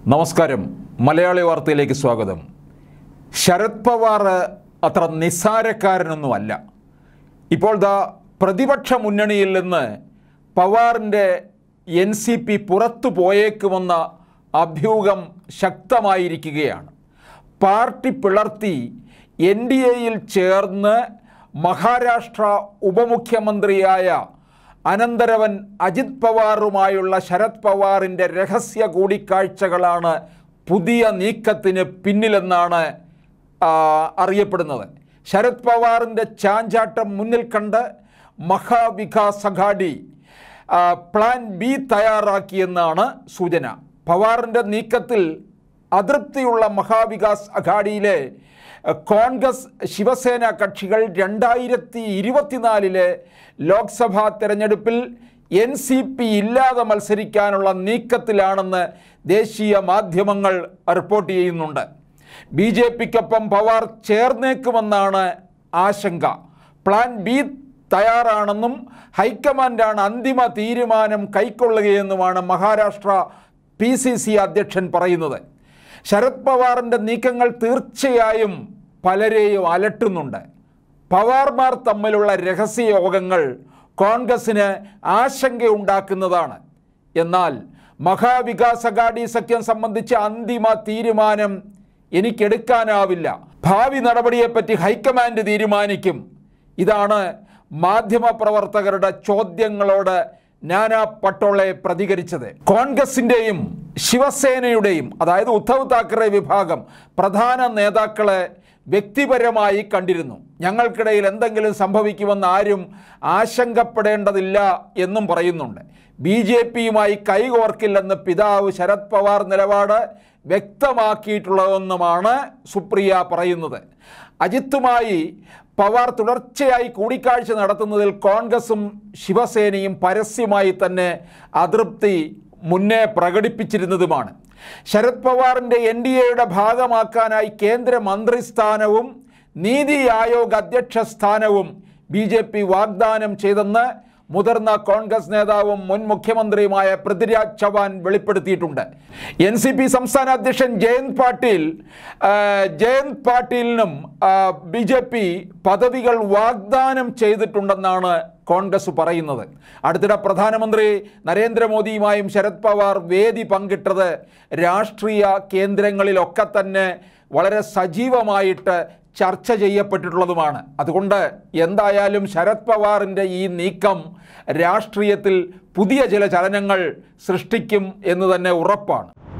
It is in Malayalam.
നമസ്കാരം മലയാളി വാർത്തയിലേക്ക് സ്വാഗതം ശരത് പവാർ അത്ര നിസ്സാരക്കാരനൊന്നുമല്ല ഇപ്പോൾ ദാ പ്രതിപക്ഷ മുന്നണിയിൽ നിന്ന് പവാറിൻ്റെ എൻ സി പി പുറത്തു പോയേക്കുമെന്ന അഭ്യൂഹം ശക്തമായിരിക്കുകയാണ് പാർട്ടി പിളർത്തി എൻ ഡി എയിൽ ചേർന്ന് മഹാരാഷ്ട്ര ഉപമുഖ്യമന്ത്രിയായ അനന്തരവൻ അജിത് പവാറുമായുള്ള ശരത് പവാറിൻ്റെ രഹസ്യ കൂടിക്കാഴ്ചകളാണ് പുതിയ നീക്കത്തിന് പിന്നിലെന്നാണ് ആ, അറിയപ്പെടുന്നത് ശരത് പവാറിൻ്റെ ചാഞ്ചാട്ടം മുന്നിൽ കണ്ട് മഹാവികാസ് അഘാഡി ആ, പ്ലാൻ ബി തയ്യാറാക്കിയെന്നാണ് സൂചന പവാറിൻ്റെ നീക്കത്തിൽ അതൃപ്തിയുള്ള മഹാവികാസ് അഘാഡിയിലെ അഹ്, കോൺഗ്രസ് ശിവസേന കക്ഷികൾ രണ്ടായിരത്തി ഇരുപത്തിനാലിലെ ലോക്സഭാ തെരഞ്ഞെടുപ്പിൽ എൻ സി പി ഇല്ലാതെ മത്സരിക്കാനുള്ള നീക്കത്തിലാണെന്ന് ദേശീയ മാധ്യമങ്ങൾ റിപ്പോർട്ട് ചെയ്യുന്നുണ്ട് ബി ജെ പിക്കൊപ്പം പവാർ ചേർന്നേക്കുമെന്നാണ് ആശങ്ക പ്ലാൻ ബി തയ്യാറാണെന്നും ഹൈക്കമാൻഡാണ് അന്തിമ തീരുമാനം കൈക്കൊള്ളുകയെന്നുമാണ് മഹാരാഷ്ട്ര പി സി സി അധ്യക്ഷൻ പറയുന്നത് ശരത് പവാറിൻ്റെ നീക്കങ്ങൾ തീർച്ചയായും പലരെയും അലട്ടുന്നുണ്ട് പവാർമാർ തമ്മിലുള്ള രഹസ്യ യോഗങ്ങൾ കോൺഗ്രസിന് ആശങ്കയുണ്ടാക്കുന്നതാണ് എന്നാൽ മഹാവികാസ് അഘാഡി സഖ്യം സംബന്ധിച്ച അന്തിമ തീരുമാനം എനിക്കെടുക്കാനാവില്ല ഭാവി നടപടിയെപ്പറ്റി ഹൈക്കമാൻഡ് തീരുമാനിക്കും ഇതാണ് മാധ്യമപ്രവർത്തകരുടെ ചോദ്യങ്ങളോട് നാനാ പട്ടോളെ പ്രതികരിച്ചത് കോൺഗ്രസിൻ്റെയും ശിവസേനയുടെയും അതായത് ഉദ്ധവ് താക്കറെ വിഭാഗം പ്രധാന നേതാക്കളെ വ്യക്തിപരമായി കണ്ടിരുന്നു ഞങ്ങൾക്കിടയിൽ എന്തെങ്കിലും സംഭവിക്കുമെന്ന് ആരും ആശങ്കപ്പെടേണ്ടതില്ല എന്നും പറയുന്നുണ്ട് ബി ജെ പിയുമായി കൈകോർക്കില്ലെന്ന് പിതാവ് ശരത് പവാർ നിലപാട് വ്യക്തമാക്കിയിട്ടുള്ളതെന്നുമാണ് സുപ്രിയ പറയുന്നത് അജിത്തുമായി പവാർ തുടർച്ചയായി കൂടിക്കാഴ്ച നടത്തുന്നതിൽ കോൺഗ്രസും ശിവസേനയും പരസ്യമായി തന്നെ അതൃപ്തി മുന്നേ പ്രകടിപ്പിച്ചിരുന്നതുമാണ് ശരത് പവാറിൻ്റെ എൻ ഡി എയുടെ ഭാഗമാക്കാനായി കേന്ദ്ര മന്ത്രിസ്ഥാനവും നീതി ആയോഗ് അധ്യക്ഷ സ്ഥാനവും ബി ജെ പി വാഗ്ദാനം ചെയ്തെന്ന് മുതിർന്ന കോൺഗ്രസ് നേതാവും മുൻ മുഖ്യമന്ത്രിയുമായ പൃഥ്വിരാജ് ചവാൻ വെളിപ്പെടുത്തിയിട്ടുണ്ട് എൻ സി പി സംസ്ഥാന അധ്യക്ഷൻ ജയന്ത് പാട്ടീൽ ആ, ജയന്ത് പാട്ടീലിനും ബി ജെ പി പദവികൾ വാഗ്ദാനം ചെയ്തിട്ടുണ്ടെന്നാണ് കോൺഗ്രസ് പറയുന്നത് അടുത്തിടെ പ്രധാനമന്ത്രി നരേന്ദ്രമോദിയുമായും ശരത് പവാർ വേദി പങ്കിട്ടത് രാഷ്ട്രീയ കേന്ദ്രങ്ങളിലൊക്കെ തന്നെ വളരെ സജീവമായിട്ട് ചർച്ച ചെയ്യപ്പെട്ടിട്ടുള്ളതുമാണ് അതുകൊണ്ട് എന്തായാലും ശരത് പവാറിൻ്റെ ഈ നീക്കം രാഷ്ട്രീയത്തിൽ പുതിയ ചില ചലനങ്ങൾ സൃഷ്ടിക്കും എന്ന് തന്നെ ഉറപ്പാണ്